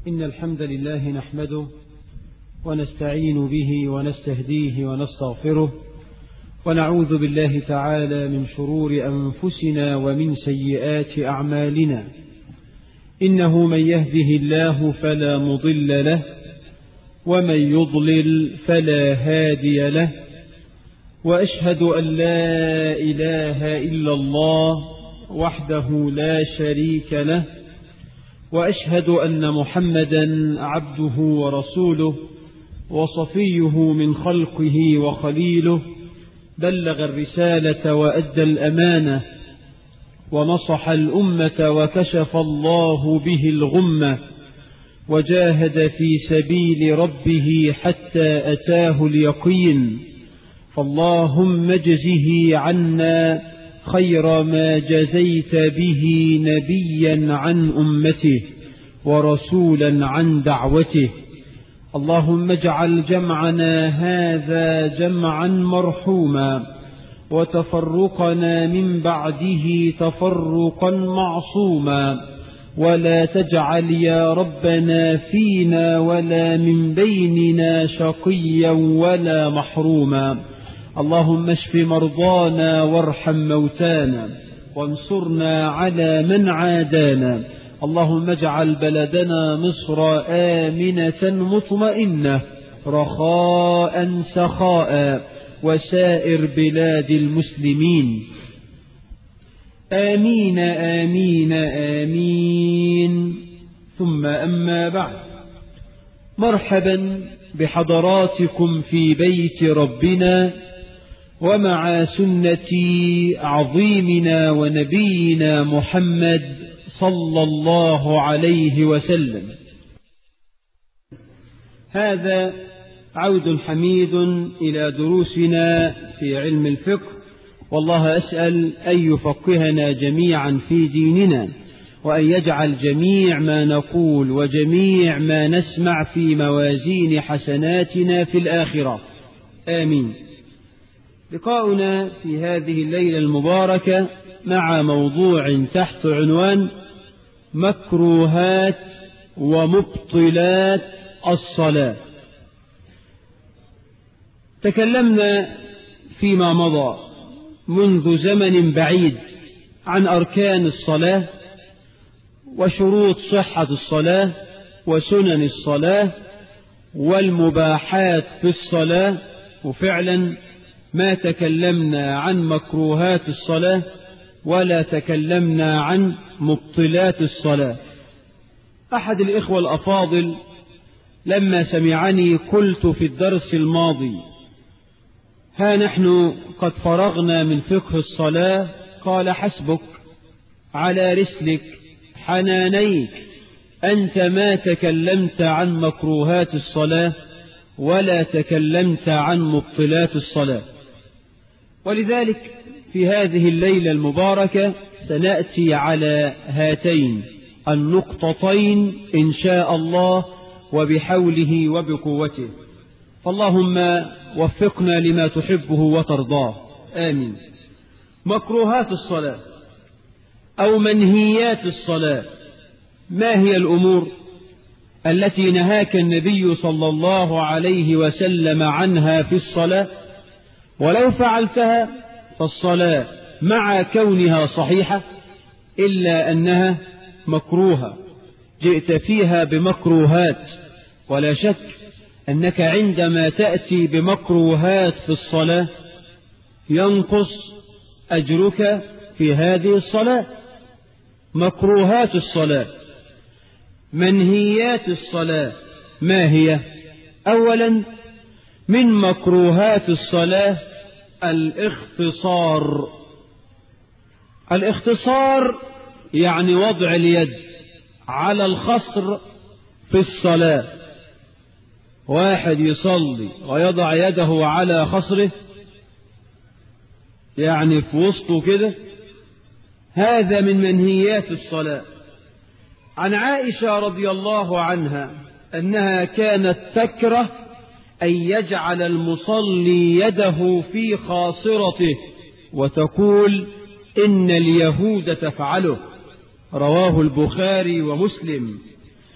إن الحمد لله نحمده ونستعين به ونستهديه ونستغفره ونعوذ بالله تعالى من شرور أنفسنا ومن سيئات أعمالنا إنه من يهده الله فلا مضل له ومن يضلل فلا هادي له وأشهد أن لا إله إلا الله وحده لا شريك له وأشهد أن محمدا عبده ورسوله وصفيه من خلقه وخليله بلغ الرسالة وأدى الأمانة ونصح الأمة وكشف الله به الغمة وجاهد في سبيل ربه حتى أتاه اليقين فاللهم اجزه عنا خير ما جزيت به نبيا عن أمته ورسولا عن دعوته اللهم اجعل جمعنا هذا جمعا مرحوما وتفرقنا من بعده تفرقا معصوما ولا تجعل يا ربنا فينا ولا من بيننا شقيا ولا محروما اللهم اشف مرضانا وارحم موتانا وانصرنا على من عادانا اللهم اجعل بلدنا مصر آمنة مطمئنة رخاء سخاء وسائر بلاد المسلمين آمين آمين آمين ثم أما بعد مرحبا بحضراتكم في بيت ربنا ومع سنة عظيمنا ونبينا محمد صلى الله عليه وسلم هذا عود حميد إلى دروسنا في علم الفقه والله أسأل أن يفقهنا جميعا في ديننا وأن يجعل جميع ما نقول وجميع ما نسمع في موازين حسناتنا في الآخرة آمين لقاؤنا في هذه الليلة المباركة مع موضوع تحت عنوان مكروهات ومبطلات الصلاة تكلمنا فيما مضى منذ زمن بعيد عن أركان الصلاة وشروط صحة الصلاة وسنن الصلاة والمباحات في الصلاة وفعلا ما تكلمنا عن مكروهات الصلاة ولا تكلمنا عن مبطلات الصلاة أحد الإخوة الأفاضل لما سمعني قلت في الدرس الماضي ها نحن قد فرغنا من فقه الصلاة قال حسبك على رسلك حنانيك أنت ما تكلمت عن مكروهات الصلاة ولا تكلمت عن مبطلات الصلاة ولذلك في هذه الليلة المباركة سنأتي على هاتين النقطتين إن شاء الله وبحوله وبقوته فاللهم وفقنا لما تحبه وترضاه آمين مكروهات الصلاة أو منهيات الصلاة ما هي الأمور التي نهاك النبي صلى الله عليه وسلم عنها في الصلاة ولو فعلتها فالصلاة مع كونها صحيحة إلا أنها مكروهة جئت فيها بمكروهات ولا شك أنك عندما تأتي بمكروهات في الصلاة ينقص أجرك في هذه الصلاة مكروهات الصلاة منهيات الصلاة ما هي أولا من مكروهات الصلاة الاختصار الاختصار يعني وضع اليد على الخصر في الصلاة واحد يصلي ويضع يده على خصره يعني في وسطه كده هذا من منهيات الصلاة عن عائشة رضي الله عنها أنها كانت تكره أن يجعل المصلي يده في خاصرته وتقول إن اليهود تفعله رواه البخاري ومسلم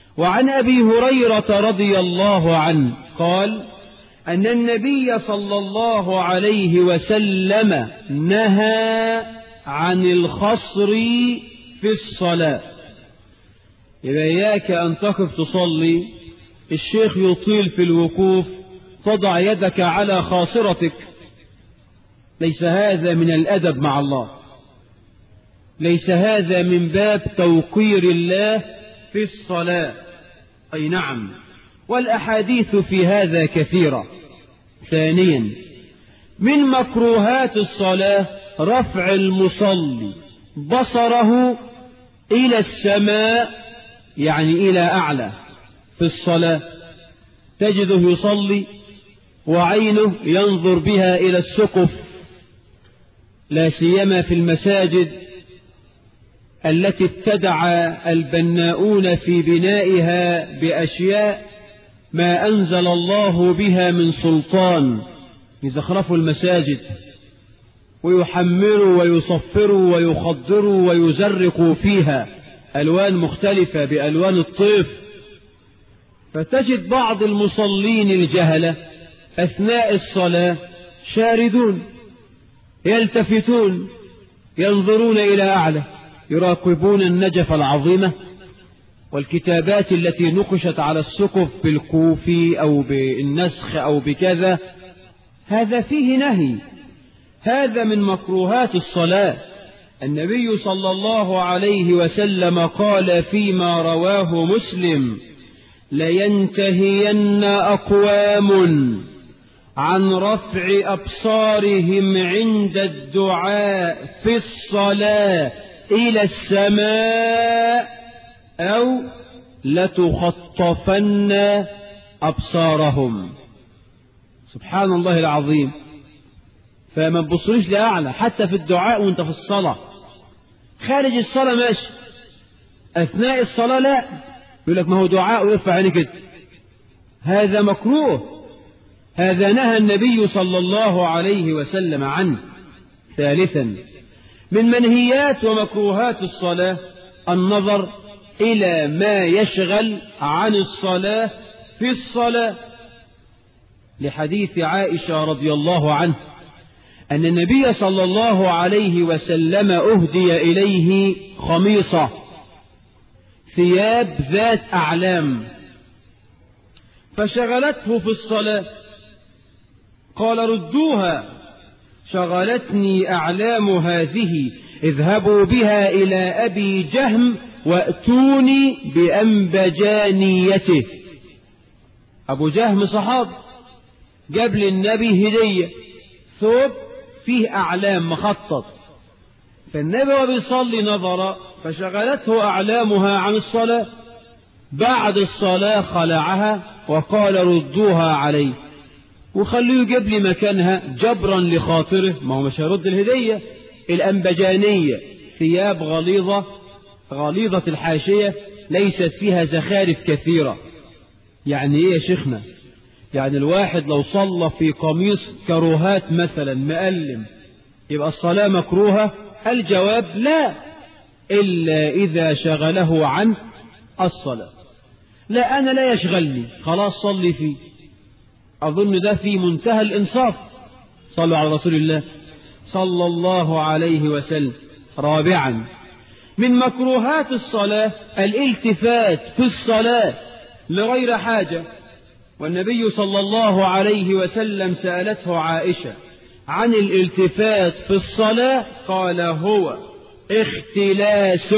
وعن أبي هريرة رضي الله عنه قال أن النبي صلى الله عليه وسلم نهى عن الخصر في الصلاة إذا إياك أن تقف تصلي الشيخ يطيل في الوقوف تضع يدك على خاصرتك ليس هذا من الأدب مع الله ليس هذا من باب توقير الله في الصلاة أي نعم والأحاديث في هذا كثيرة ثانيا من مكروهات الصلاة رفع المصلي بصره إلى السماء يعني إلى أعلى في الصلاة تجده يصلي وعينه ينظر بها إلى السقف لا سيما في المساجد التي ابتدع البناؤون في بنائها بأشياء ما أنزل الله بها من سلطان يزخرفوا المساجد ويحمروا ويصفروا ويخضروا ويزرقوا فيها ألوان مختلفة بألوان الطيف فتجد بعض المصلين الجهلة أثناء الصلاة شاردون يلتفتون ينظرون إلى أعلى يراقبون النجف العظيمة والكتابات التي نقشت على السقف بالكوف أو بالنسخ أو بكذا هذا فيه نهي هذا من مكروهات الصلاة النبي صلى الله عليه وسلم قال فيما رواه مسلم لينتهين أقوام عن رفع أبصارهم عند الدعاء في الصلاة إلى السماء أو لتخطفن أبصارهم سبحان الله العظيم فما تبصريش لأعلى حتى في الدعاء وانت في الصلاة خارج الصلاة ماشي أثناء الصلاة لا يقول لك ما هو دعاء ويرفع عينك كده هذا مكروه هذا نهى النبي صلى الله عليه وسلم عنه ثالثا من منهيات ومكروهات الصلاة النظر إلى ما يشغل عن الصلاة في الصلاة لحديث عائشة رضي الله عنه أن النبي صلى الله عليه وسلم أهدي إليه خميصة ثياب ذات أعلام فشغلته في الصلاة قال ردوها شغلتني أعلام هذه اذهبوا بها إلى أبي جهم وأتوني بأنبجانيته أبو جهم صحاب جاب للنبي هدية ثوب فيه أعلام مخطط فالنبي وبيصلي نظر فشغلته أعلامها عن الصلاة بعد الصلاة خلعها وقال ردوها عليه وخليه يجيب لي مكانها جبرا لخاطره ما هو مش هيرد الهدية الأنبجانية ثياب غليظة غليظة الحاشية ليست فيها زخارف كثيرة يعني ايه يا شيخنا يعني الواحد لو صلى في قميص كروهات مثلا مألم يبقى الصلاة مكروهة الجواب لا إلا إذا شغله عن الصلاة لا أنا لا يشغلني خلاص صلي فيه أظن ده في منتهى الإنصاف صلوا على رسول الله صلى الله عليه وسلم رابعا من مكروهات الصلاة الالتفات في الصلاة لغير حاجة والنبي صلى الله عليه وسلم سألته عائشة عن الالتفات في الصلاة قال هو اختلاس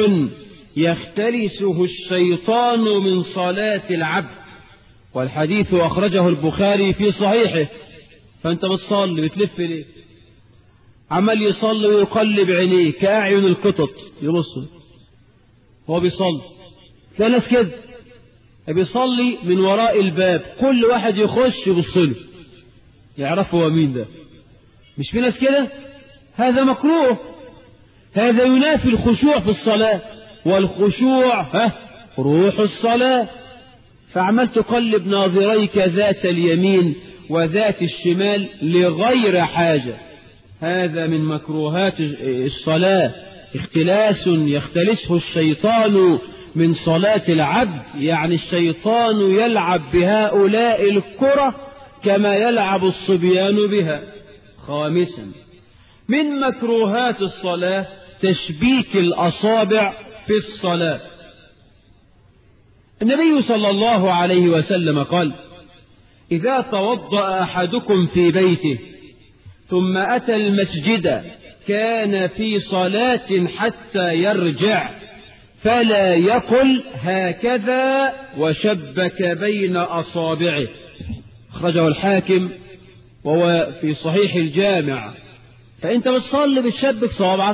يختلسه الشيطان من صلاة العبد والحديث أخرجه البخاري في صحيحه فأنت بتصلي بتلف ليه عمال يصلي ويقلب عينيه كأعين القطط يبص هو بيصلي تلاقي ناس كده بيصلي من وراء الباب كل واحد يخش يبص له يعرف هو مين ده مش في ناس كده هذا مكروه هذا ينافي الخشوع في الصلاة والخشوع ها روح الصلاة فعمال تقلب ناظريك ذات اليمين وذات الشمال لغير حاجة هذا من مكروهات الصلاة اختلاس يختلسه الشيطان من صلاة العبد يعني الشيطان يلعب بهؤلاء الكرة كما يلعب الصبيان بها خامسا من مكروهات الصلاة تشبيك الأصابع في الصلاة النبي صلى الله عليه وسلم قال إذا توضأ أحدكم في بيته ثم أتى المسجد كان في صلاة حتى يرجع فلا يقل هكذا وشبك بين أصابعه أخرجه الحاكم وهو في صحيح الجامع فأنت بتصلي بتشبك صوابعك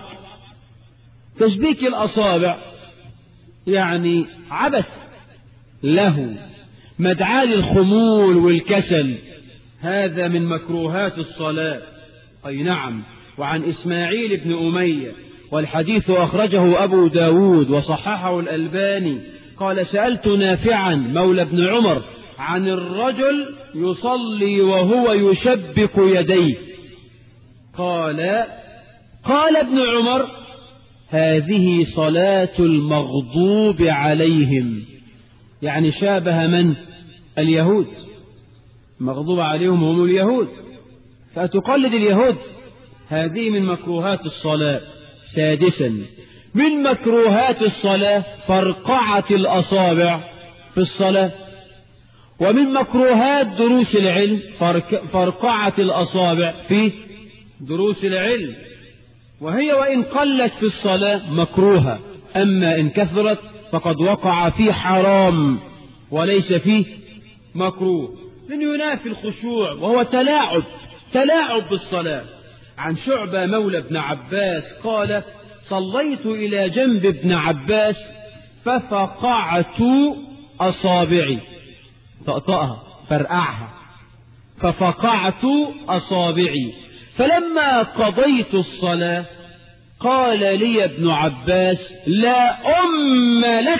تشبيك الأصابع يعني عبث له مدعاة للخمول والكسل هذا من مكروهات الصلاة أي نعم وعن إسماعيل بن أمية والحديث أخرجه أبو داود وصححه الألباني قال سألت نافعا مولى ابن عمر عن الرجل يصلي وهو يشبك يديه قال قال ابن عمر هذه صلاة المغضوب عليهم يعني شابه من اليهود مغضوب عليهم هم اليهود فتقلد اليهود هذه من مكروهات الصلاة سادسا من مكروهات الصلاة فرقعة الأصابع في الصلاة ومن مكروهات دروس العلم فرقعة الأصابع في دروس العلم وهي وإن قلت في الصلاة مكروهة أما إن كثرت فقد وقع في حرام وليس فيه مكروه من ينافي الخشوع وهو تلاعب تلاعب بالصلاة عن شعبة مولى ابن عباس قال صليت إلى جنب ابن عباس ففقعت أصابعي طأطأها فرقعها ففقعت أصابعي فلما قضيت الصلاة قال لي ابن عباس لا أم لك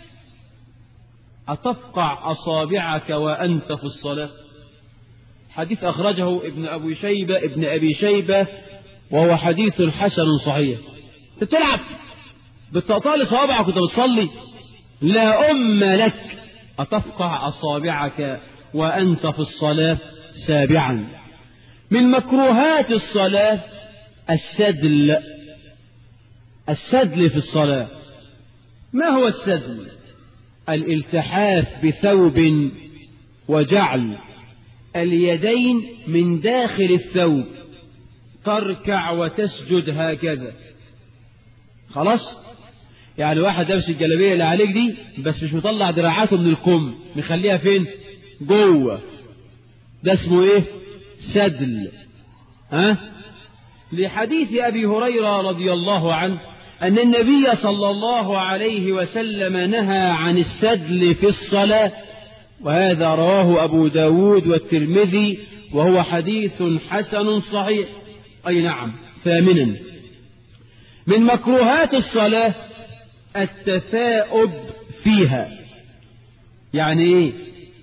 أتفقع أصابعك وأنت في الصلاة حديث أخرجه ابن أبي شيبة ابن أبي شيبة وهو حديث حسن صحيح تلعب بالتقطال صوابعك وانت بتصلي لا أم لك أتفقع أصابعك وأنت في الصلاة سابعا من مكروهات الصلاة السدل السدل في الصلاة ما هو السدل الالتحاف بثوب وجعل اليدين من داخل الثوب تركع وتسجد هكذا خلاص يعني واحد لابس الجلابيه اللي عليك دي بس مش مطلع دراعاته من الكم مخليها فين جوه ده اسمه ايه سدل ها لحديث ابي هريره رضي الله عنه ان النبي صلى الله عليه وسلم نهى عن السدل في الصلاه وهذا رواه أبو داود والترمذي وهو حديث حسن صحيح أي نعم ثامنا من مكروهات الصلاة التثاؤب فيها يعني ايه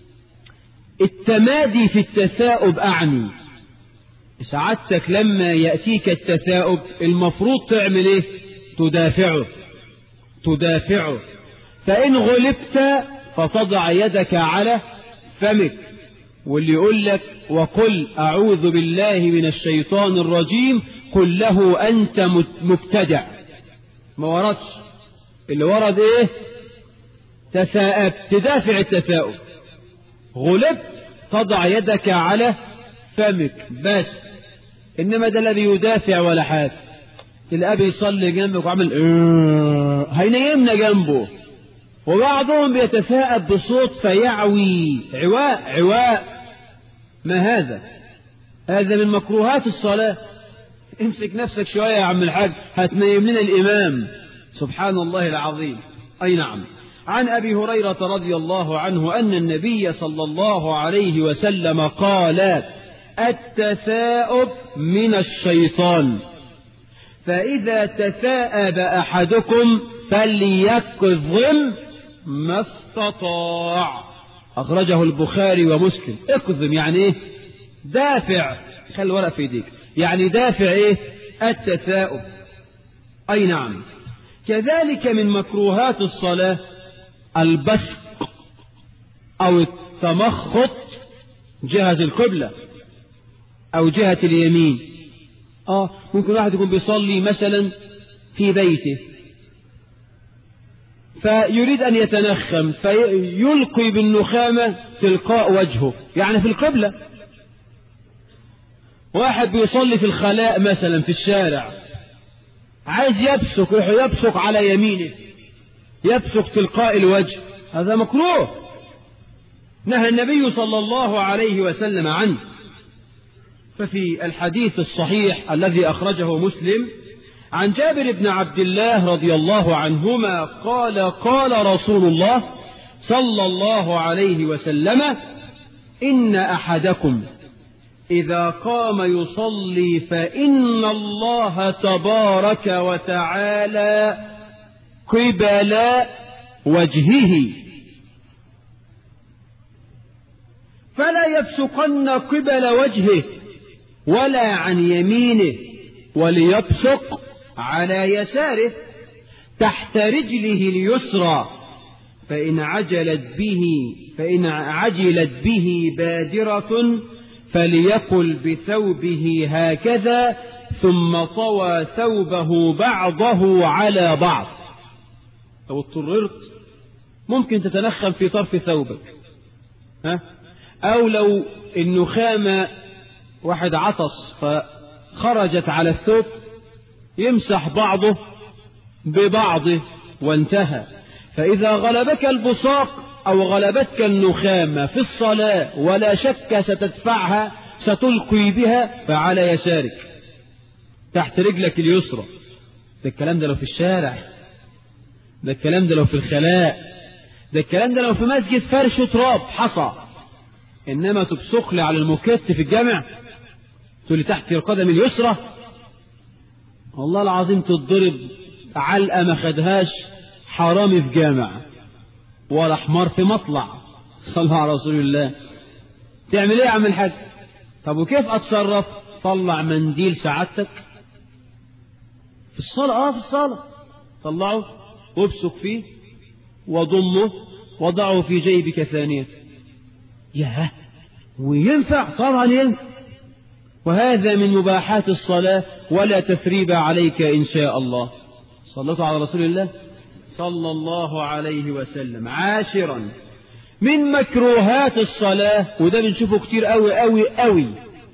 التمادي في التثاؤب أعني سعادتك لما يأتيك التثاؤب المفروض تعمل ايه تدافعه تدافعه فإن غلبت فتضع يدك على فمك واللي يقول لك وقل أعوذ بالله من الشيطان الرجيم قل له أنت مبتدع ما وردش اللي ورد إيه تثاءب تدافع التثاؤب غلبت تضع يدك على فمك بس إنما ده الذي يدافع ولا حاجة الأب يصلي جنبك وعمل إيه هينيمنا جنبه وبعضهم بيتثاءب بصوت فيعوي عواء عواء ما هذا هذا من مكروهات الصلاة امسك نفسك شوية يا عم الحاج هتنيم لنا الإمام سبحان الله العظيم أي نعم عن أبي هريرة رضي الله عنه أن النبي صلى الله عليه وسلم قال التثاؤب من الشيطان فإذا تثاءب أحدكم فليكظم ما استطاع أخرجه البخاري ومسلم اقذم يعني ايه دافع خلي ورق في ايديك يعني دافع ايه التثاؤب أي نعم كذلك من مكروهات الصلاة البسق أو التمخط جهة القبلة أو جهة اليمين آه ممكن واحد يكون بيصلي مثلا في بيته فيريد أن يتنخم فيلقي بالنخامة تلقاء وجهه يعني في القبلة واحد بيصلي في الخلاء مثلا في الشارع عايز يبصق يبصق على يمينه يبصق تلقاء الوجه هذا مكروه نهى النبي صلى الله عليه وسلم عنه ففي الحديث الصحيح الذي أخرجه مسلم عن جابر بن عبد الله رضي الله عنهما قال قال رسول الله صلى الله عليه وسلم إن أحدكم إذا قام يصلي فإن الله تبارك وتعالى قبل وجهه فلا يبصقن قبل وجهه ولا عن يمينه وليبصق على يساره تحت رجله اليسرى فإن عجلت به فإن عجلت به بادرة فليقل بثوبه هكذا ثم طوى ثوبه بعضه على بعض لو اضطررت ممكن تتنخم في طرف ثوبك ها أو لو النخامة واحد عطس فخرجت على الثوب يمسح بعضه ببعضه وانتهى فإذا غلبك البصاق أو غلبتك النخامة في الصلاة ولا شك ستدفعها ستلقي بها فعلى يسارك تحت رجلك اليسرى ده الكلام ده لو في الشارع ده الكلام ده لو في الخلاء ده الكلام ده لو في مسجد فرش تراب حصى إنما تبصق لي على الموكيت في الجامع تقول لي تحت القدم اليسرى والله العظيم تتضرب علقة ما خدهاش حرامي في جامع ولا حمار في مطلع صلى على رسول الله تعمل ايه يا عم الحاج طب وكيف اتصرف طلع منديل سعادتك في الصلاة اه في الصلاة طلعه وابسك فيه وضمه وضعه في جيبك ثانية ياه وينفع طبعا ينفع وهذا من مباحات الصلاة ولا تثريب عليك إن شاء الله صلوا على رسول الله صلى الله عليه وسلم عاشرا من مكروهات الصلاة وده بنشوفه كتير قوي قوي قوي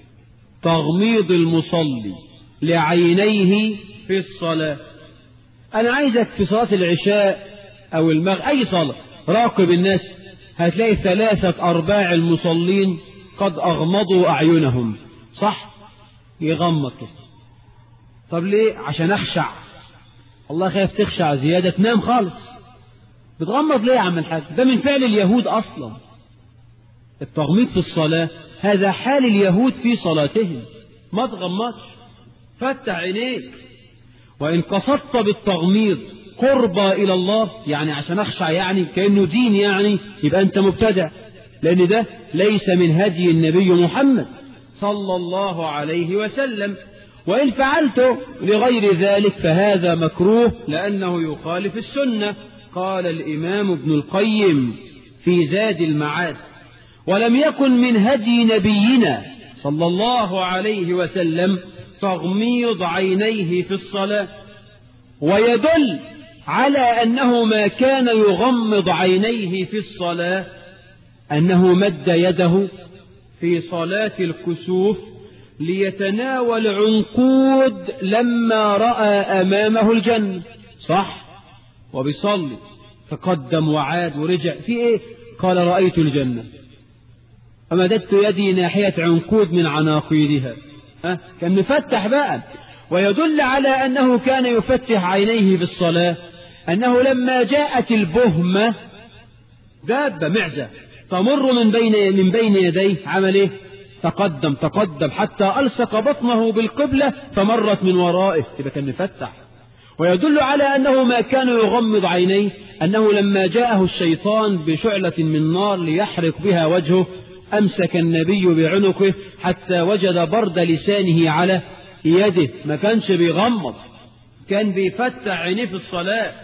تغميض المصلي لعينيه في الصلاة أنا عايزك في صلاة العشاء أو المغرب أي صلاة راقب الناس هتلاقي ثلاثة أرباع المصلين قد أغمضوا أعينهم صح يغمض كده طب ليه عشان أخشع الله خايف تخشع زيادة تنام خالص بتغمض ليه يا عم الحاج ده من فعل اليهود أصلا التغميض في الصلاة هذا حال اليهود في صلاتهم ما تغمضش فتح عينيك وإن قصدت بالتغميض قربى إلى الله يعني عشان أخشع يعني كأنه دين يعني يبقى أنت مبتدع لأن ده ليس من هدي النبي محمد صلى الله عليه وسلم وإن فعلت لغير ذلك فهذا مكروه لأنه يخالف السنة قال الإمام ابن القيم في زاد المعاد ولم يكن من هدي نبينا صلى الله عليه وسلم تغميض عينيه في الصلاة ويدل على أنه ما كان يغمض عينيه في الصلاة أنه مد يده في صلاة الكسوف ليتناول عنقود لما رأى أمامه الجنة صح وبيصلي تقدم وعاد ورجع في ايه قال رأيت الجنة فمددت يدي ناحية عنقود من عناقيدها ها كان مفتح بقى ويدل على أنه كان يفتح عينيه في الصلاة أنه لما جاءت البهمة دابة معزة تمر من بين من بين يديه عمل ايه تقدم تقدم حتى ألصق بطنه بالقبلة فمرت من ورائه يبقى كان مفتح ويدل على أنه ما كان يغمض عينيه أنه لما جاءه الشيطان بشعلة من نار ليحرق بها وجهه أمسك النبي بعنقه حتى وجد برد لسانه على يده ما كانش بيغمض كان بيفتح عينيه في الصلاة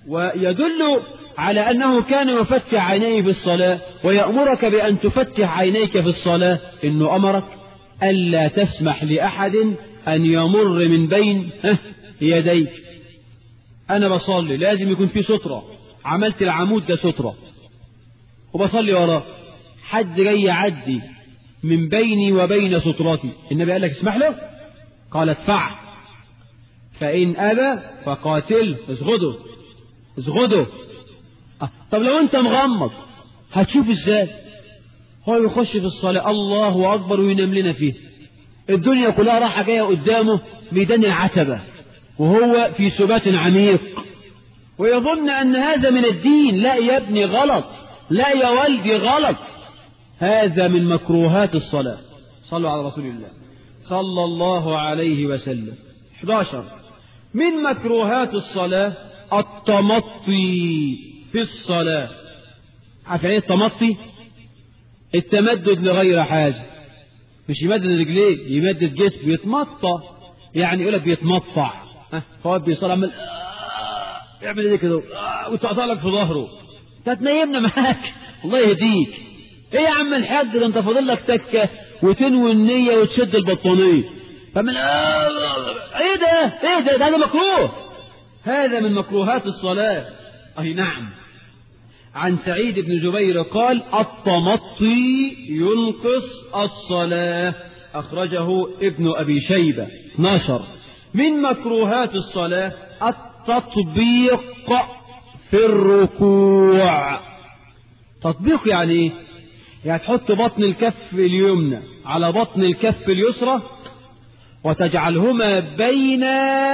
ويدل على أنه كان يفتح عينيه في الصلاة ويأمرك بأن تفتح عينيك في الصلاة إنه أمرك ألا تسمح لأحد أن يمر من بين يديك أنا بصلي لازم يكون في سترة عملت العمود ده سترة وبصلي وراه حد جاي يعدي من بيني وبين سترتي النبي قال لك اسمح له قال ادفع فإن أبى فقاتل اسغده اسغده أه. طب لو انت مغمض هتشوف ازاي هو يخش في الصلاة الله أكبر وينام لنا فيه الدنيا كلها راحة جاية قدامه ميدان العتبة وهو في سبات عميق ويظن أن هذا من الدين لا يا ابني غلط لا يا والدي غلط هذا من مكروهات الصلاة صلوا على رسول الله صلى الله عليه وسلم 11 من مكروهات الصلاة التمطي في الصلاة عارف ايه التمطي التمدد لغير حاجة مش يمدد رجليه يمدد جسمه يتمطى يعني يقول لك بيتمطع فهو بيصلي عمل يعمل ايه كده وتقطع لك في ظهره انت هتنيمنا معاك الله يهديك ايه يا عم الحاج ده انت فاضل لك تكه وتنوي النيه وتشد البطانيه فمن آه ايه ده ايه ده ده هذا مكروه هذا من مكروهات الصلاه اي نعم عن سعيد بن جبير قال التمطي ينقص الصلاه اخرجه ابن ابي شيبه 12 من مكروهات الصلاه التطبيق في الركوع تطبيق يعني ايه يعني تحط بطن الكف اليمنى على بطن الكف اليسرى وتجعلهما بين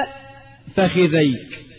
فخذيك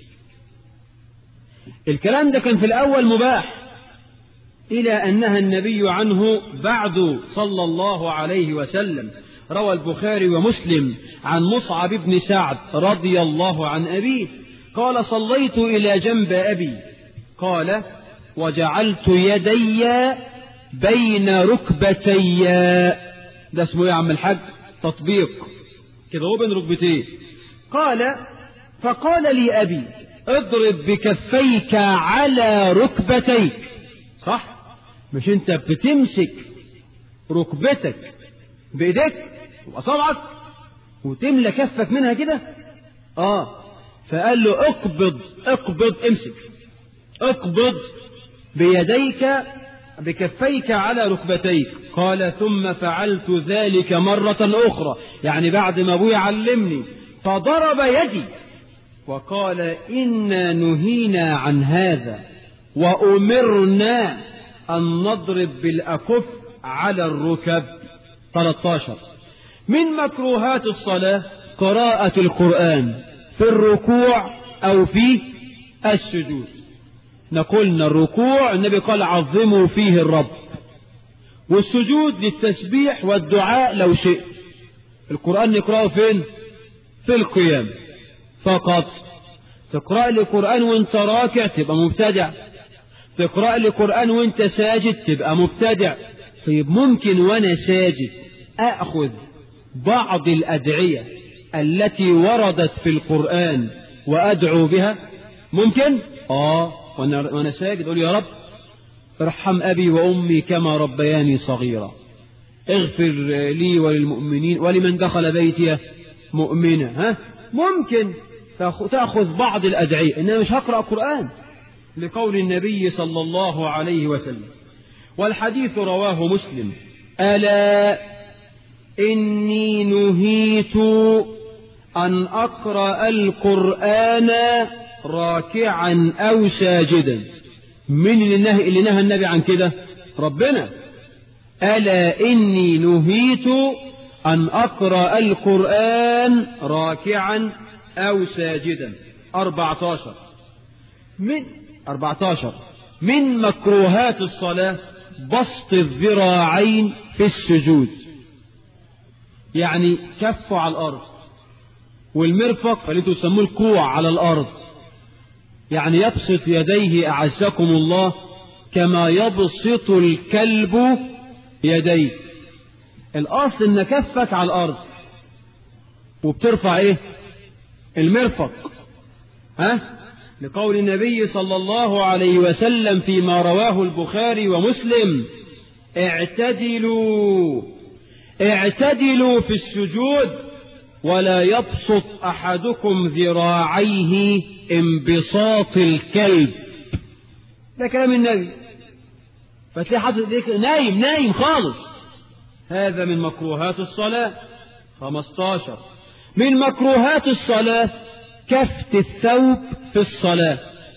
الكلام ده كان في الأول مباح إلى أن نهى النبي عنه بعد صلى الله عليه وسلم روى البخاري ومسلم عن مصعب بن سعد رضي الله عن أبيه قال صليت إلى جنب أبي قال وجعلت يدي بين ركبتي ده اسمه يا عم الحاج تطبيق كده هو بين ركبتيه قال فقال لي أبي اضرب بكفيك على ركبتيك صح مش انت بتمسك ركبتك بايديك واصابعك وتملى كفك منها كده اه فقال له اقبض اقبض امسك اقبض بيديك بكفيك على ركبتيك قال ثم فعلت ذلك مرة أخرى يعني بعد ما أبوي علمني فضرب يدي وقال إنا نهينا عن هذا وأمرنا أن نضرب بالأكف على الركب 13 من مكروهات الصلاة قراءة القرآن في الركوع أو في السجود نقولنا الركوع النبي قال عظموا فيه الرب والسجود للتسبيح والدعاء لو شئت القرآن نقرأه فين في القيام فقط تقرأ لي قرآن وانت راكع تبقى مبتدع تقرأ لي قرآن وانت ساجد تبقى مبتدع طيب ممكن وانا ساجد أخذ بعض الأدعية التي وردت في القرآن وأدعو بها ممكن آه وأنا, وأنا ساجد أقول يا رب ارحم أبي وأمي كما ربياني صغيرا اغفر لي وللمؤمنين ولمن دخل بيتي مؤمنا ها ممكن تأخذ بعض الأدعية إنما مش هقرأ قرآن لقول النبي صلى الله عليه وسلم والحديث رواه مسلم ألا إني نهيت أن أقرأ القرآن راكعا أو ساجدا من اللي نهى, اللي نهى النبي عن كده ربنا ألا إني نهيت أن أقرأ القرآن راكعا أو ساجدا 14 من 14 من مكروهات الصلاة بسط الذراعين في السجود يعني كفه على الأرض والمرفق اللي تسموه الكوع على الأرض يعني يبسط يديه أعزكم الله كما يبسط الكلب يديه الأصل إن كفك على الأرض وبترفع إيه المرفق ها لقول النبي صلى الله عليه وسلم فيما رواه البخاري ومسلم اعتدلوا اعتدلوا في السجود ولا يبسط أحدكم ذراعيه انبساط الكلب ده كلام النبي فتلاقي حاطط نايم نايم خالص هذا من مكروهات الصلاة 15 من مكروهات الصلاة كفت الثوب في الصلاة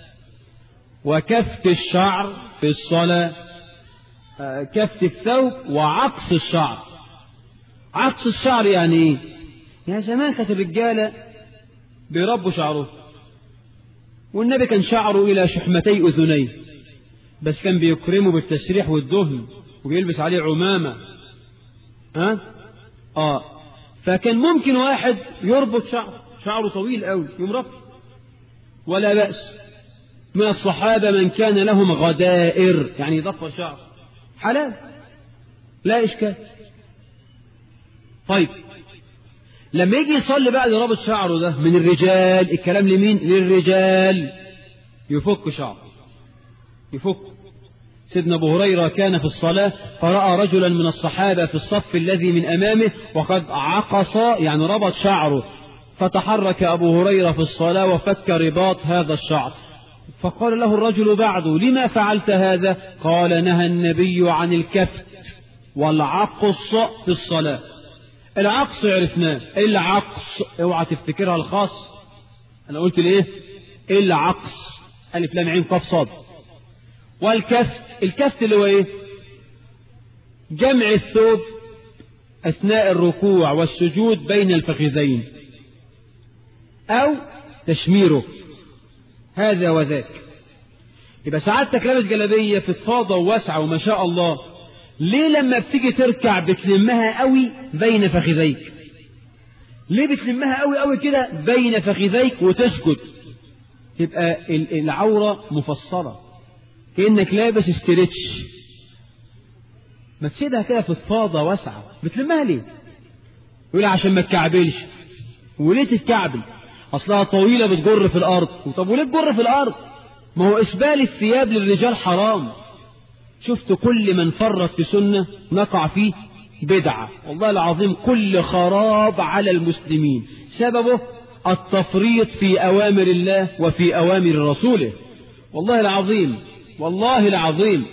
وكفت الشعر في الصلاة كفت الثوب وعقص الشعر عقص الشعر يعني ايه يا زمان كانت الرجالة بيربوا شعره والنبي كان شعره إلى شحمتي أذنيه بس كان بيكرمه بالتسريح والدهن وبيلبس عليه عمامة ها اه فكان ممكن واحد يربط شعره شعره طويل قوي يمرب ولا بأس من الصحابة من كان لهم غدائر يعني يضفر شعر حلال لا إشكال طيب لما يجي يصلي بعد رابط شعره ده من الرجال الكلام لمين للرجال يفك شعره يفك سيدنا ابو هريره كان في الصلاه فراى رجلا من الصحابه في الصف الذي من امامه وقد عقص يعني ربط شعره فتحرك ابو هريره في الصلاه وفك رباط هذا الشعر فقال له الرجل بعده لما فعلت هذا قال نهى النبي عن الكفت والعقص في الصلاه العقص عرفناه العقص اوعى تفتكرها الخاص انا قلت ليه العقص الف لام عين قاف صاد والكفت الكفت اللي هو ايه جمع الثوب اثناء الركوع والسجود بين الفخذين او تشميره هذا وذاك يبقى سعادتك لابس جلابيه فضفاضه وواسعه وما شاء الله ليه لما بتيجي تركع بتلمها قوي بين فخذيك ليه بتلمها قوي قوي كده بين فخذيك وتسجد تبقى العورة مفصلة كأنك لابس استرتش ما تسيبها كده في الفاضة واسعة بتلمها ليه يقول عشان ما تكعبلش وليه تتكعبل أصلها طويلة بتجر في الأرض طب وليه تجر في الأرض ما هو إسبال الثياب للرجال حرام شفت كل من فرط في سنة نقع فيه بدعة والله العظيم كل خراب على المسلمين سببه التفريط في أوامر الله وفي أوامر رسوله والله العظيم والله العظيم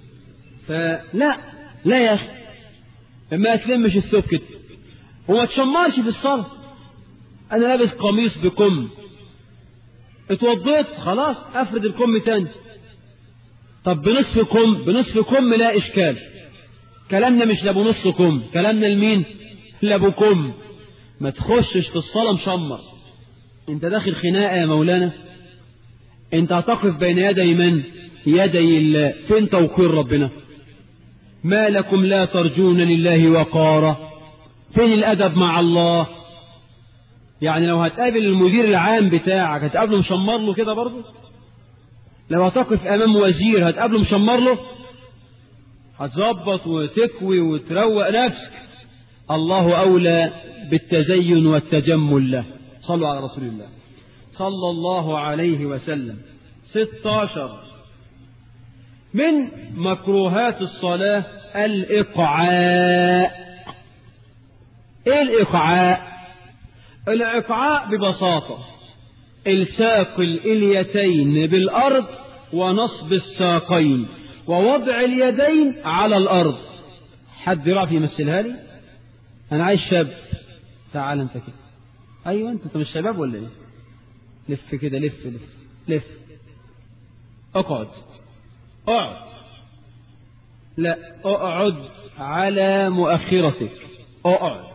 فلا لا يا أخي ما تلمش الثوب كده وما تشمرش في الصلاة أنا لابس قميص بكم اتوضيت خلاص أفرد الكم تاني طب بنصف كم بنصف كم لا إشكال كلامنا مش لابو نص كم كلامنا لمين لابو كم ما تخشش في الصلاة مشمر انت داخل خناقة يا مولانا انت هتقف بين يدي من يدي الله فين توقير ربنا ما لكم لا ترجون لله وقارا فين الأدب مع الله يعني لو هتقابل المدير العام بتاعك هتقابله مشمر له كده برضه لو هتقف أمام وزير هتقابله مشمر له هتظبط وتكوي وتروق نفسك الله أولى بالتزين والتجمل له صلوا على رسول الله صلى الله عليه وسلم ستاشر من مكروهات الصلاة الإقعاء إيه الإقعاء الإقعاء ببساطة الساق الإليتين بالأرض ونصب الساقين ووضع اليدين على الأرض حد يعرف يمثلها لي أنا عايز شاب تعال أنت كده أيوة أنت أنت مش شباب ولا إيه لف كده لف لف لف اقعد اقعد لا اقعد على مؤخرتك اقعد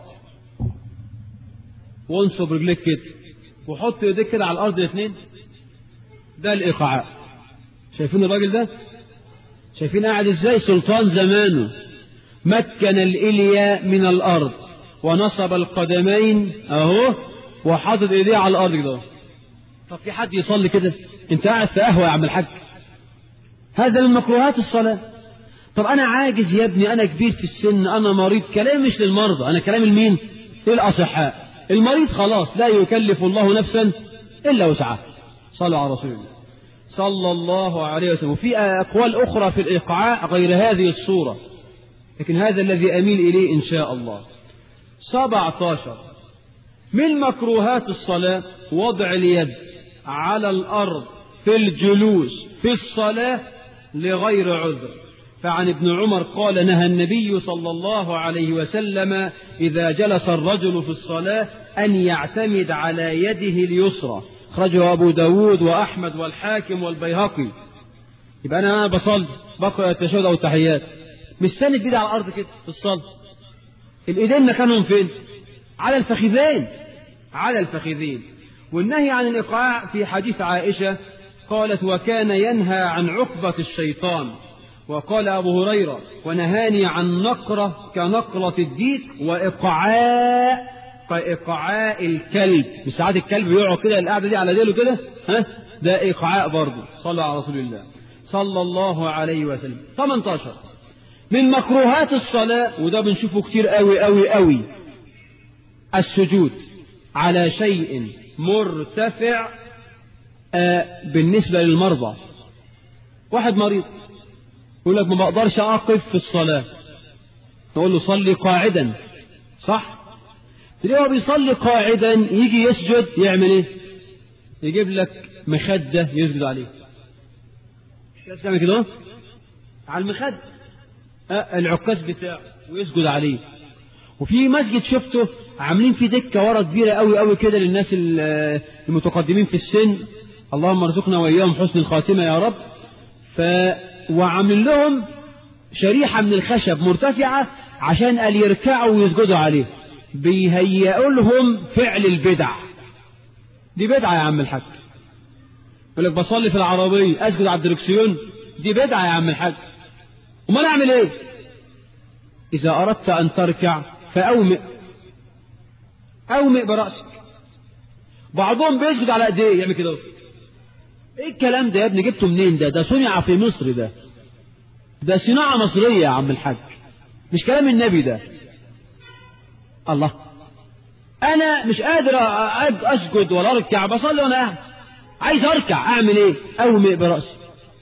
وانصب رجليك كده وحط ايديك كده على الارض الاثنين ده الايقاعاء شايفين الراجل ده شايفين قاعد ازاي سلطان زمانه مكن الاليا من الارض ونصب القدمين اهو وحاطط ايديه على الارض كده طب في حد يصلي كده انت قاعد في قهوه يا عم الحاج هذا من مكروهات الصلاه طب انا عاجز يا ابني انا كبير في السن انا مريض كلام مش للمرضى انا كلام لمين للاصحاء المريض خلاص لا يكلف الله نفسا الا وسعها صلوا على رسول الله صلى الله عليه وسلم وفي أقوال أخرى في الإيقاع غير هذه الصورة لكن هذا الذي أميل إليه إن شاء الله 17 من مكروهات الصلاة وضع اليد على الأرض في الجلوس في الصلاة لغير عذر فعن ابن عمر قال نهى النبي صلى الله عليه وسلم إذا جلس الرجل في الصلاة أن يعتمد على يده اليسرى خرجه أبو داود وأحمد والحاكم والبيهقي يبقى أنا بصلي بقرأ التشهد أو التحيات مش ساند بيدي على الأرض كده في الصلاة الإيدين مكانهم فين على الفخذين على الفخذين والنهي عن الإيقاع في حديث عائشة قالت وكان ينهى عن عقبة الشيطان وقال أبو هريرة ونهاني عن نقرة كنقرة الديك وإقعاء كإقعاء الكلب مش ساعات الكلب يقعد كده القعدة دي على ديله كده ها ده إقعاء برضه صلى على رسول الله صلى الله عليه وسلم 18 من مكروهات الصلاة وده بنشوفه كتير قوي قوي قوي السجود على شيء مرتفع آه بالنسبة للمرضى واحد مريض يقول لك ما بقدرش أقف في الصلاة نقول له صلي قاعدا صح تلاقيه هو بيصلي قاعدا يجي يسجد يعمل ايه يجيب لك مخدة يسجد عليه يعمل كده على المخدة آه العكاز بتاعه ويسجد عليه وفي مسجد شفته عاملين فيه دكة ورا كبيرة قوي قوي كده للناس المتقدمين في السن اللهم ارزقنا وإياهم حسن الخاتمة يا رب ف وعاملين لهم شريحة من الخشب مرتفعة عشان قال يركعوا ويسجدوا عليه بيهيئوا لهم فعل البدع دي بدعة يا عم الحاج يقول لك بصلي في العربية أسجد على الدركسيون دي بدعة يا عم الحاج وما نعمل ايه إذا أردت أن تركع فأومئ أومئ برأسك بعضهم بيسجد على ايديه يعمل كده ايه الكلام ده يا ابني جبته منين ده ده صنع في مصر ده ده صناعة مصرية يا عم الحاج مش كلام النبي ده الله انا مش قادر اسجد ولا اركع بصلي وانا قاعد عايز اركع اعمل ايه اومئ براسي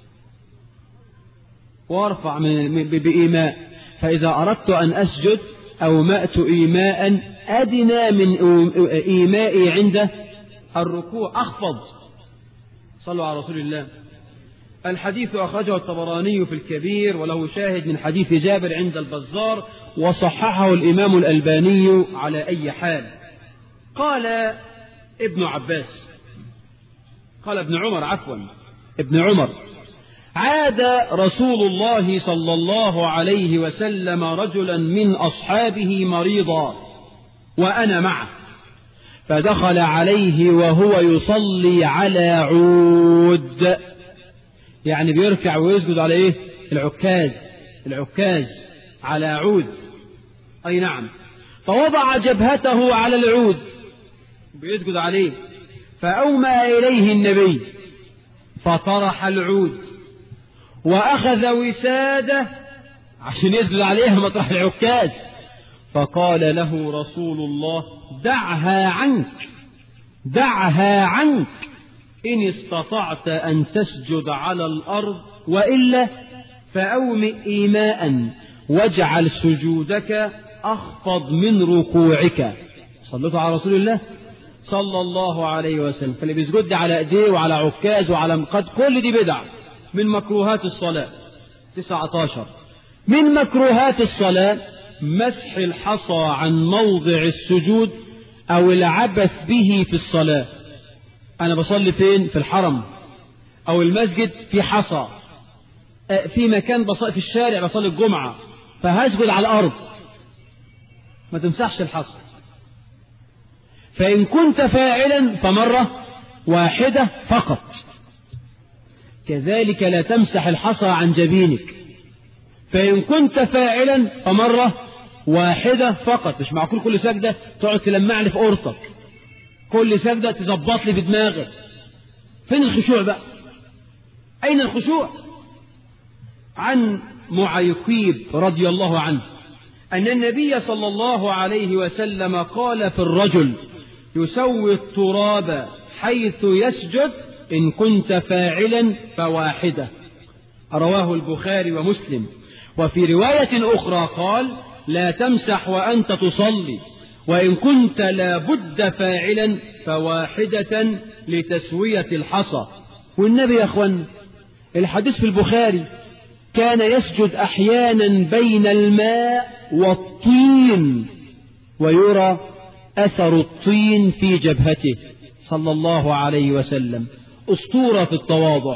وارفع من بايماء فاذا اردت ان اسجد اومأت ايماء ادنى من ايمائي عند الركوع اخفض صلوا على رسول الله الحديث أخرجه الطبراني في الكبير وله شاهد من حديث جابر عند البزار وصححه الإمام الألباني على أي حال قال ابن عباس قال ابن عمر عفوا ابن عمر عاد رسول الله صلى الله عليه وسلم رجلا من أصحابه مريضا وأنا معه فدخل عليه وهو يصلي على عود يعني بيركع ويسجد على ايه العكاز العكاز على عود اي نعم فوضع جبهته على العود بيسجد عليه فأومى إليه النبي فطرح العود وأخذ وساده عشان يسجد عليها مطرح العكاز فقال له رسول الله دعها عنك دعها عنك إن استطعت أن تسجد على الأرض وإلا فأومئ إيماء واجعل سجودك أخفض من ركوعك صلوا على رسول الله صلى الله عليه وسلم فاللي بيسجد على ايديه وعلى عكاز وعلى مقد كل دي بدع من مكروهات الصلاة 19 من مكروهات الصلاة مسح الحصى عن موضع السجود أو العبث به في الصلاة أنا بصلي فين في الحرم أو المسجد في حصى في مكان بصلي في الشارع بصلي الجمعة فهسجد على الأرض ما تمسحش الحصى فإن كنت فاعلا فمرة واحدة فقط كذلك لا تمسح الحصى عن جبينك فإن كنت فاعلا فمرة واحدة فقط مش معقول كل سجدة تقعد تلمع لي في قرطك كل سجدة تظبط لي بدماغك فين الخشوع بقى أين الخشوع عن معيقيب رضي الله عنه أن النبي صلى الله عليه وسلم قال في الرجل يسوي التراب حيث يسجد إن كنت فاعلا فواحدة رواه البخاري ومسلم وفي رواية أخرى قال لا تمسح وأنت تصلي وإن كنت لابد فاعلا فواحدة لتسوية الحصى والنبي يا أخوان الحديث في البخاري كان يسجد أحيانا بين الماء والطين ويرى أثر الطين في جبهته صلى الله عليه وسلم أسطورة في التواضع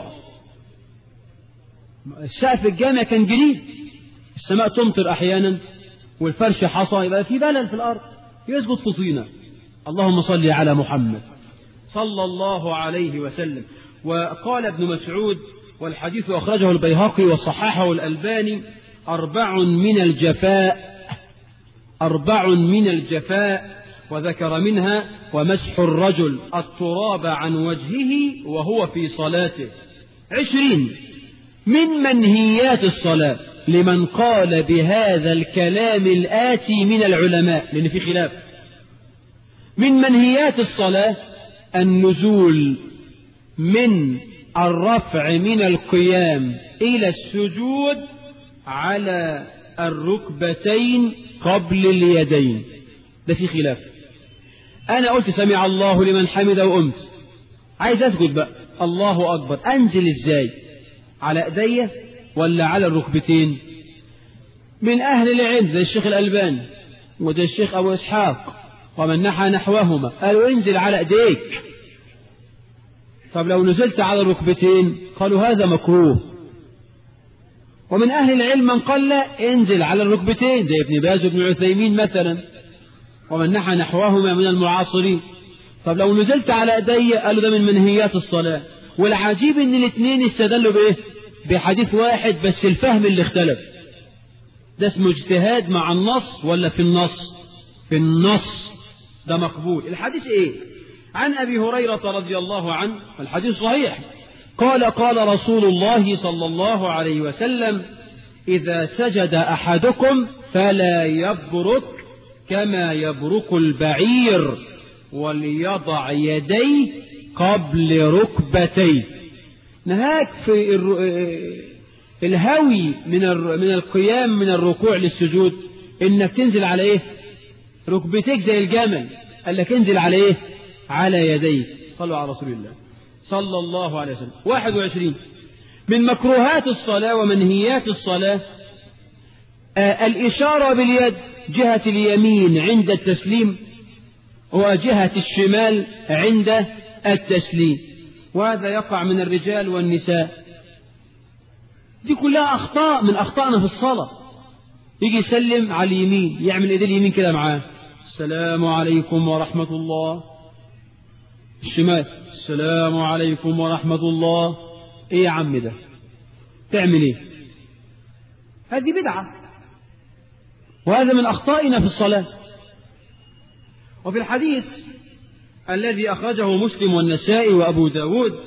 السقف الجامع كان جديد السماء تمطر أحيانا والفرش حصى يبقى في بلل في الأرض يسجد في طينة اللهم صل على محمد صلى الله عليه وسلم وقال ابن مسعود والحديث أخرجه البيهقي وصححه الألباني أربع من الجفاء أربع من الجفاء وذكر منها ومسح الرجل التراب عن وجهه وهو في صلاته عشرين من منهيات الصلاة لمن قال بهذا الكلام الآتي من العلماء لأن في خلاف من منهيات الصلاة النزول من الرفع من القيام إلى السجود على الركبتين قبل اليدين ده في خلاف أنا قلت سمع الله لمن حمد وقمت عايز أسجد بقى الله أكبر أنزل إزاي على أيديا ولا على الركبتين من أهل العلم زي الشيخ الألباني وده الشيخ أبو إسحاق ومن نحى نحوهما قالوا انزل على أيديك طب لو نزلت على الركبتين قالوا هذا مكروه ومن أهل العلم من قال لا انزل على الركبتين زي ابن باز وابن عثيمين مثلا ومن نحى نحوهما من المعاصرين طب لو نزلت على ايدي قالوا ده من منهيات الصلاة والعجيب ان الاثنين استدلوا بايه بحديث واحد بس الفهم اللي اختلف ده اسمه اجتهاد مع النص ولا في النص في النص ده مقبول الحديث ايه عن ابي هريرة رضي الله عنه الحديث صحيح قال قال رسول الله صلى الله عليه وسلم إذا سجد أحدكم فلا يبرك كما يبرك البعير وليضع يديه قبل ركبتيه نهاك في الهوي من من القيام من الركوع للسجود انك تنزل على ايه ركبتيك زي الجمل قال لك انزل على ايه على يديك صلوا على رسول الله صلى الله عليه وسلم واحد وعشرين من مكروهات الصلاة ومنهيات الصلاة آه الإشارة باليد جهة اليمين عند التسليم وجهة الشمال عند التسليم وهذا يقع من الرجال والنساء دي كلها أخطاء من أخطائنا في الصلاة يجي يسلم على اليمين يعمل ايديه اليمين كده معاه السلام عليكم ورحمة الله الشمال السلام عليكم ورحمة الله ايه يا عم ده تعمل ايه هذه بدعة وهذا من أخطائنا في الصلاة وفي الحديث الذي أخرجه مسلم والنسائي وأبو داود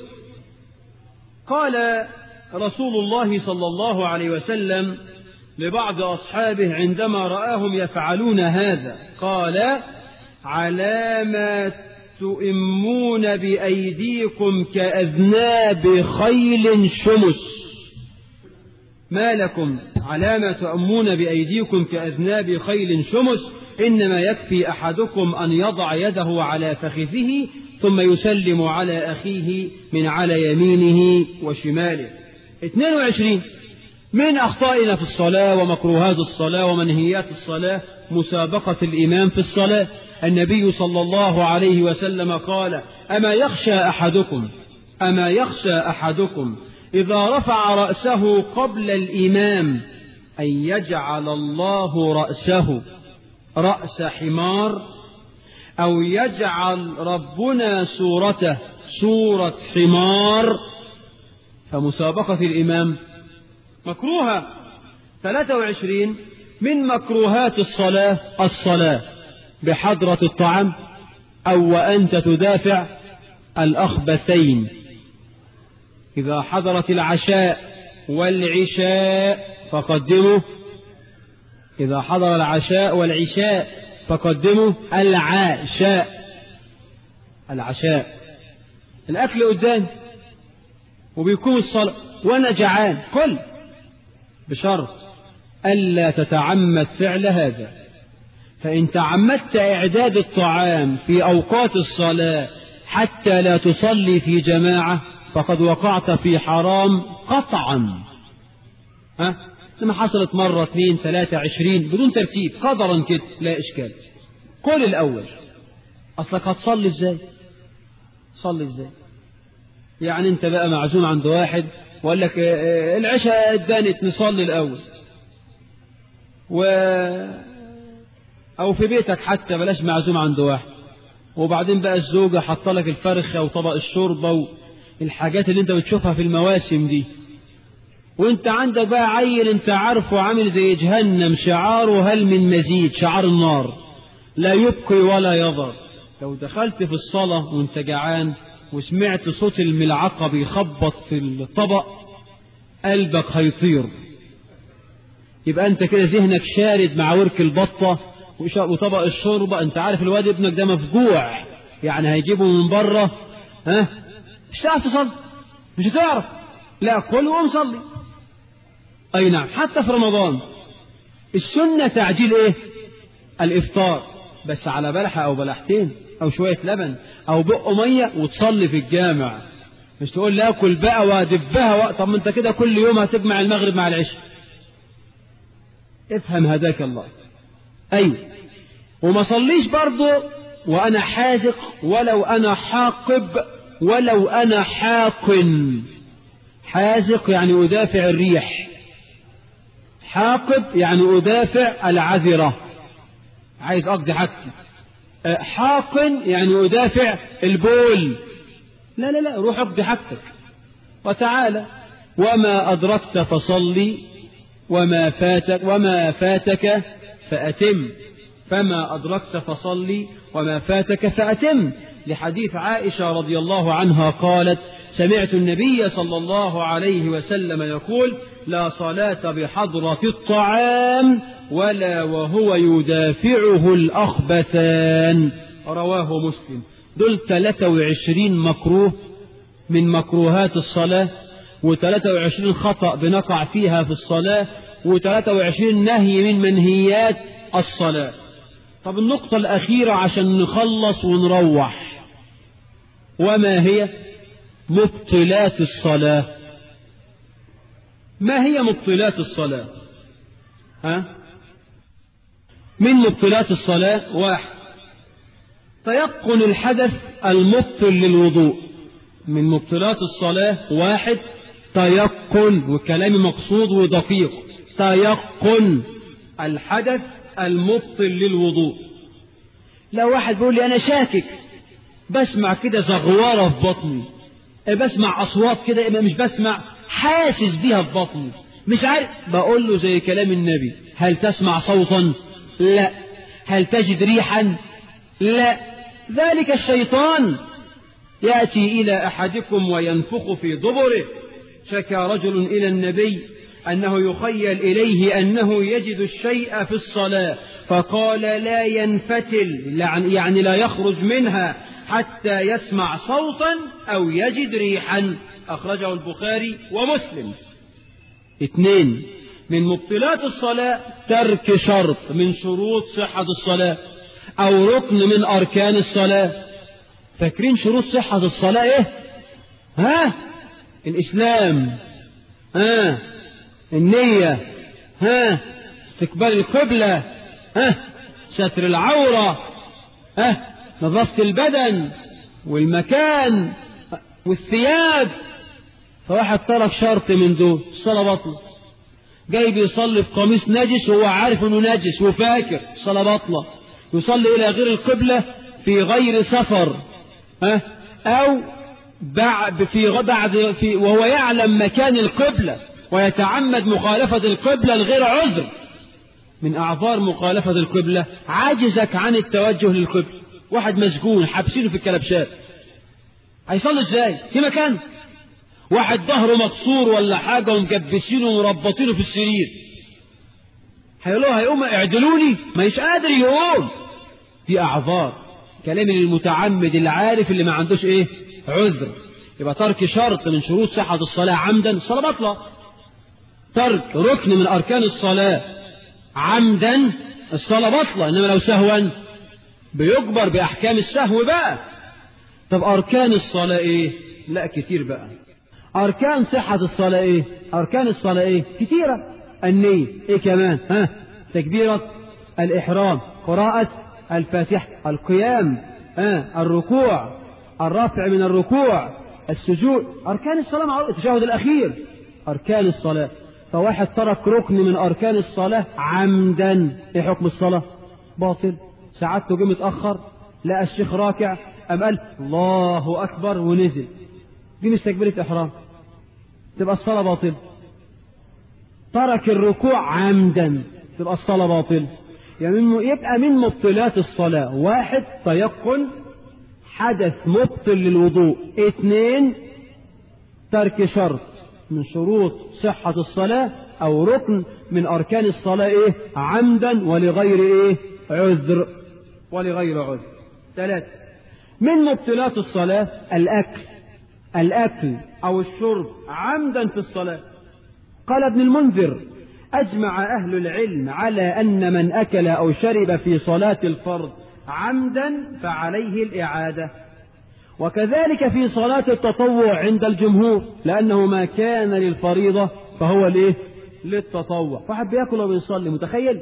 قال رسول الله صلى الله عليه وسلم لبعض أصحابه عندما رآهم يفعلون هذا قال على ما تؤمون بأيديكم كأذناب خيل شمس ما لكم على ما تؤمون بأيديكم كأذناب خيل شمس إنما يكفي أحدكم أن يضع يده على فخذه ثم يسلم على أخيه من على يمينه وشماله 22 من أخطائنا في الصلاة ومكروهات الصلاة ومنهيات الصلاة مسابقة الإمام في الصلاة النبي صلى الله عليه وسلم قال أما يخشى أحدكم أما يخشى أحدكم إذا رفع رأسه قبل الإمام أن يجعل الله رأسه رأس حمار أو يجعل ربنا صورته صورة حمار فمسابقة الإمام مكروهة 23 من مكروهات الصلاة الصلاة بحضرة الطعام أو وأنت تدافع الأخبثين إذا حضرت العشاء والعشاء فقدموا إذا حضر العشاء والعشاء فقدموا العشاء العشاء الأكل قدام وبيكون الصلاة وأنا جعان كل بشرط ألا تتعمد فعل هذا فإن تعمدت إعداد الطعام في أوقات الصلاة حتى لا تصلي في جماعة فقد وقعت في حرام قطعا ها لما حصلت مرة اثنين ثلاثة عشرين بدون ترتيب قدرا كده لا إشكال قل الأول أصلك هتصلي إزاي صلي إزاي يعني أنت بقى معزوم عند واحد وقال لك العشاء ادانت نصلي الأول و أو في بيتك حتى بلاش معزوم عند واحد وبعدين بقى الزوجة حاطه لك الفرخة وطبق الشوربة والحاجات اللي انت بتشوفها في المواسم دي وانت عندك بقى عيل انت عارفه عامل زي جهنم شعاره هل من مزيد شعار النار لا يبقي ولا يضر لو دخلت في الصلاة وانت جعان وسمعت صوت الملعقة بيخبط في الطبق قلبك هيطير يبقى انت كده ذهنك شارد مع ورك البطة وطبق الشوربة انت عارف الواد ابنك ده مفجوع يعني هيجيبه من بره ها مش هتعرف تصلي مش هتعرف لا كل وقوم صلي اي نعم حتى في رمضان السنة تعجيل ايه الافطار بس على بلحة او بلحتين او شوية لبن او بق مية وتصلي في الجامع مش تقول لا اكل بقى وادبها وقت طب ما انت كده كل يوم هتجمع المغرب مع العشاء افهم هداك الله أيوة وما صليش برضه وأنا حازق ولو أنا حاقب ولو أنا حاقن حازق يعني أدافع الريح حاقب يعني أدافع العذرة عايز أقضي حاجتي حاقن يعني أدافع البول لا لا لا روح اقضي حاجتك وتعالى وما أدركت فصلي وما فاتك وما فاتك فأتم فما أدركت فصلي وما فاتك فأتم لحديث عائشة رضي الله عنها قالت سمعت النبي صلى الله عليه وسلم يقول لا صلاة بحضرة الطعام ولا وهو يدافعه الأخبثان رواه مسلم دول 23 مكروه من مكروهات الصلاة و23 خطأ بنقع فيها في الصلاة و23 نهي من منهيات الصلاة طب النقطة الأخيرة عشان نخلص ونروح وما هي مبطلات الصلاة ما هي مبطلات الصلاة ها من مبطلات الصلاة واحد تيقن الحدث المبطل للوضوء من مبطلات الصلاة واحد تيقن وكلامي مقصود ودقيق تيقن الحدث المبطل للوضوء لو واحد بيقول لي أنا شاكك بسمع كده زغوارة في بطني بسمع أصوات كده مش بسمع حاسس بيها في بطني مش عارف بقول له زي كلام النبي هل تسمع صوتا لا هل تجد ريحا لا ذلك الشيطان يأتي إلى أحدكم وينفخ في دبره شكى رجل إلى النبي أنه يخيل إليه أنه يجد الشيء في الصلاة فقال لا ينفتل يعني لا يخرج منها حتى يسمع صوتا أو يجد ريحا أخرجه البخاري ومسلم اثنين من مبطلات الصلاة ترك شرط من شروط صحة الصلاة أو ركن من أركان الصلاة فاكرين شروط صحة الصلاة إيه ها الإسلام ها النية ها استقبال القبلة ها ستر العورة ها نظافة البدن والمكان والثياب فواحد ترك شرط من دول الصلاة بطلة جاي بيصلي في قميص نجس وهو عارف انه نجس وفاكر الصلاة بطلة يصلي الى غير القبلة في غير سفر ها او بعد في بعد في وهو يعلم مكان القبلة ويتعمد مخالفة القبلة لغير عذر من أعذار مخالفة القبلة عجزك عن التوجه للقبلة واحد مسجون حابسينه في الكلبشات هيصلي ازاي في مكان واحد ظهره مكسور ولا حاجة ومجبسينه ومربطينه في السرير هيقولوا هيقوم اعدلوني ما يش قادر يقوم دي أعذار كلام المتعمد العارف اللي ما عندوش ايه عذر يبقى ترك شرط من شروط صحة الصلاة عمدا الصلاة بطلة ترك ركن من أركان الصلاة عمدا الصلاة بطلة إنما لو سهوا بيجبر بأحكام السهو بقى طب أركان الصلاة إيه لا كتير بقى أركان صحة الصلاة إيه أركان الصلاة إيه كتيرة النية إيه كمان ها تكبيرة الإحرام قراءة الفاتحة القيام ها الركوع الرفع من الركوع السجود أركان الصلاة معروف التشهد الأخير أركان الصلاة فواحد ترك ركن من أركان الصلاة عمدا إيه حكم الصلاة باطل ساعته جه متأخر لقى الشيخ راكع أم قال الله أكبر ونزل دي مش تكبيرة إحرام تبقى الصلاة باطل ترك الركوع عمدا تبقى الصلاة باطل يعني يبقى من مبطلات الصلاة واحد تيقن حدث مبطل للوضوء اثنين ترك شرط من شروط صحة الصلاة أو ركن من أركان الصلاة إيه عمدا ولغير إيه عذر ولغير عذر ثلاثة من مبطلات الصلاة الأكل الأكل أو الشرب عمدا في الصلاة قال ابن المنذر أجمع أهل العلم على أن من أكل أو شرب في صلاة الفرض عمدا فعليه الإعادة وكذلك في صلاة التطوع عند الجمهور لأنه ما كان للفريضة فهو ليه للتطوع واحد بياكل وبيصلي متخيل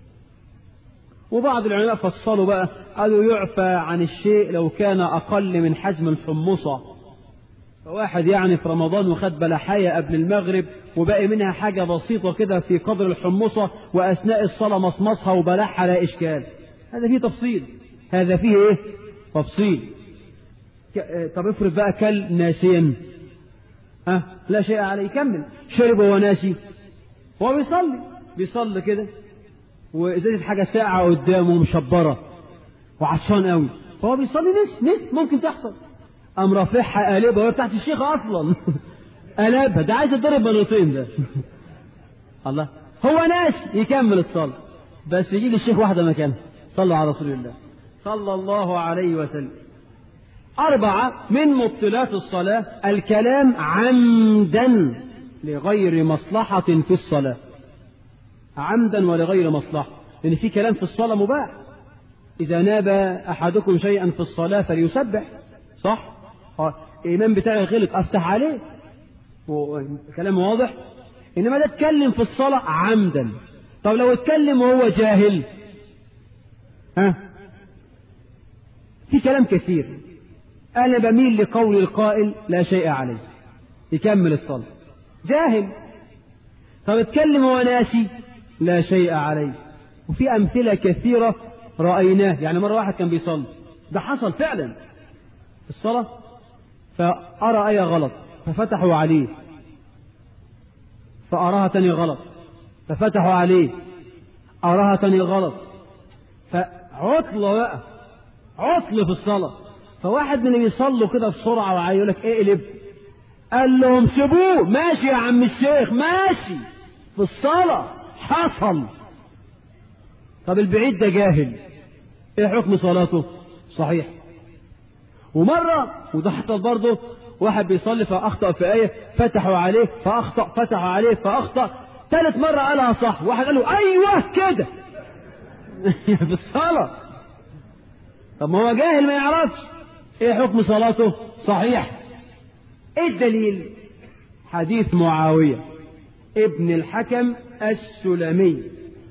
وبعض العلماء فصلوا بقى قالوا يعفى عن الشيء لو كان أقل من حجم الحمصة فواحد يعني في رمضان وخد بلحاية قبل المغرب وباقي منها حاجة بسيطة كده في قدر الحمصة وأثناء الصلاة مصمصها وبلعها لا إشكال هذا فيه تفصيل هذا فيه إيه تفصيل طب افرض بقى كل ناسيا ها لا شيء عليه يكمل شرب وهو ناسي هو بيصلي بيصلي كده وازازه حاجه ساقعه قدامه مشبره وعطشان قوي فهو بيصلي نس نس ممكن تحصل قام رافعها قالبها وهي بتاعت الشيخ اصلا قلبها ده عايز يضرب بنوتين ده الله هو ناس يكمل الصلاه بس يجي الشيخ واحده مكانه صلوا على رسول الله صلى الله عليه وسلم أربعة من مبطلات الصلاة الكلام عمدا لغير مصلحة في الصلاة عمدا ولغير مصلحة لأن في كلام في الصلاة مباح إذا ناب أحدكم شيئا في الصلاة فليسبح صح الإمام بتاعي غلط أفتح عليه كلام واضح إنما ده اتكلم في الصلاة عمدا طب لو اتكلم وهو جاهل ها في كلام كثير أنا بميل لقول القائل لا شيء عليه يكمل الصلاة جاهل طب اتكلم وهو ناسي لا شيء عليه وفي أمثلة كثيرة رأيناه يعني مرة واحد كان بيصلي ده حصل فعلا في الصلاة فأرى آية غلط ففتحوا عليه فأراها تاني غلط ففتحوا عليه أراها تاني غلط فعطلة بقى عطل في الصلاة فواحد من اللي بيصلوا كده بسرعة وعايز يقول لك اقلب قال لهم سيبوه ماشي يا عم الشيخ ماشي في الصلاة حصل طب البعيد ده جاهل ايه حكم صلاته صحيح ومرة وده حصل برضه واحد بيصلي فأخطأ في آية فتحوا عليه فأخطأ فتحوا عليه فأخطأ ثالث مرة قالها صح واحد قال له أيوه كده في الصلاة طب ما هو جاهل ما يعرفش ايه حكم صلاته صحيح ايه الدليل حديث معاوية ابن الحكم السلمي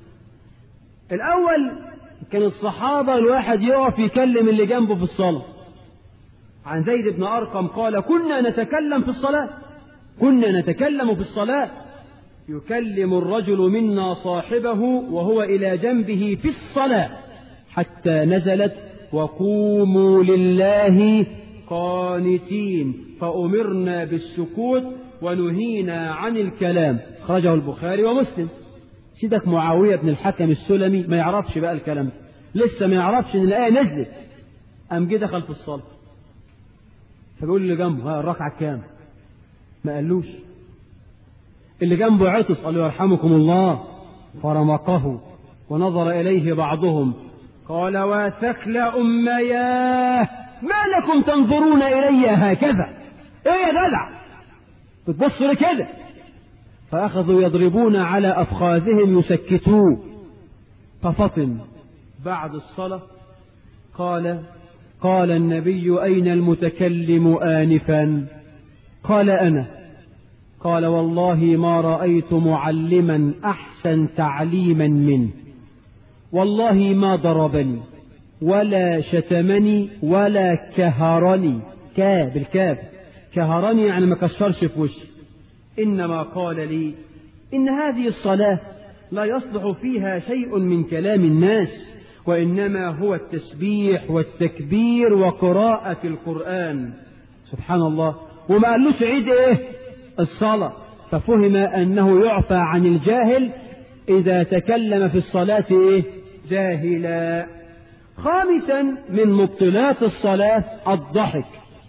الاول كان الصحابة الواحد يقف يكلم اللي جنبه في الصلاة عن زيد بن أرقم قال كنا نتكلم في الصلاة كنا نتكلم في الصلاة يكلم الرجل منا صاحبه وهو إلى جنبه في الصلاة حتى نزلت وقوموا لله قانتين فأمرنا بالسكوت ونهينا عن الكلام خرجه البخاري ومسلم سيدك معاوية بن الحكم السلمي ما يعرفش بقى الكلام لسه ما يعرفش ان الآية نزلت قام جه دخل في الصلاة فبيقول اللي جنبه ها الركعة كام ما قالوش اللي جنبه عطس قال له يرحمكم الله فرمقه ونظر إليه بعضهم قال وثكل أمياه ما لكم تنظرون إلي هكذا ايه يا جدع بتبص لي كده فأخذوا يضربون على أفخاذهم يسكتوه ففطن بعد الصلاة قال قال النبي أين المتكلم آنفا قال أنا قال والله ما رأيت معلما أحسن تعليما منه والله ما ضربني ولا شتمني ولا كهرني كا بالكاف كهرني يعني ما كسرش في وشي إنما قال لي إن هذه الصلاة لا يصلح فيها شيء من كلام الناس وإنما هو التسبيح والتكبير وقراءة القرآن سبحان الله وما قالوش عيد إيه الصلاة ففهم أنه يعفى عن الجاهل إذا تكلم في الصلاة إيه جاهلا خامسا من مبطلات الصلاة الضحك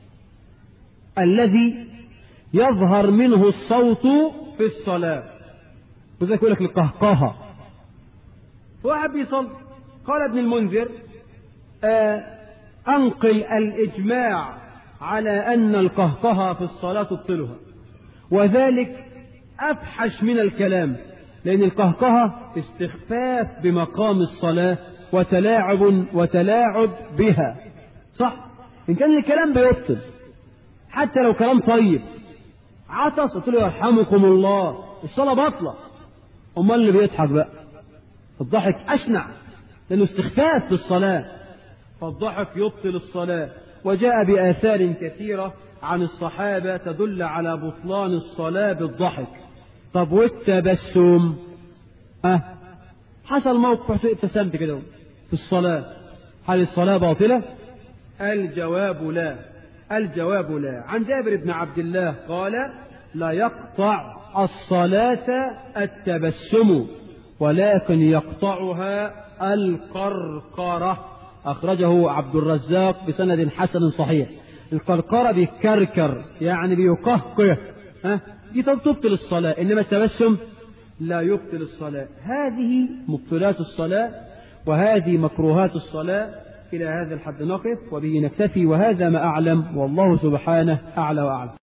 الذي يظهر منه الصوت في الصلاة وذلك يقول لك القهقهة واحد بيصلي قال ابن المنذر آه أنقل الإجماع على أن القهقهة في الصلاة تبطلها وذلك أفحش من الكلام لأن القهقهة استخفاف بمقام الصلاة وتلاعب وتلاعب بها صح إن كان الكلام بيبطل حتى لو كلام طيب عطس قلت له يرحمكم الله الصلاة باطلة أمال اللي بيضحك بقى الضحك أشنع لأنه استخفاف في الصلاة فالضحك يبطل الصلاة وجاء بآثار كثيرة عن الصحابة تدل على بطلان الصلاة بالضحك طب والتبسم أه حصل موقف ابتسمت كده في الصلاة هل الصلاة باطلة الجواب لا الجواب لا عن جابر بن عبد الله قال لا يقطع الصلاة التبسم ولكن يقطعها القرقرة أخرجه عبد الرزاق بسند حسن صحيح القرقرة بيكركر يعني بيقهقه ها دي تبطل الصلاة إنما التبسم لا يبطل الصلاة هذه مبطلات الصلاة وهذه مكروهات الصلاة إلى هذا الحد نقف وبه نكتفي وهذا ما أعلم والله سبحانه أعلى وأعلم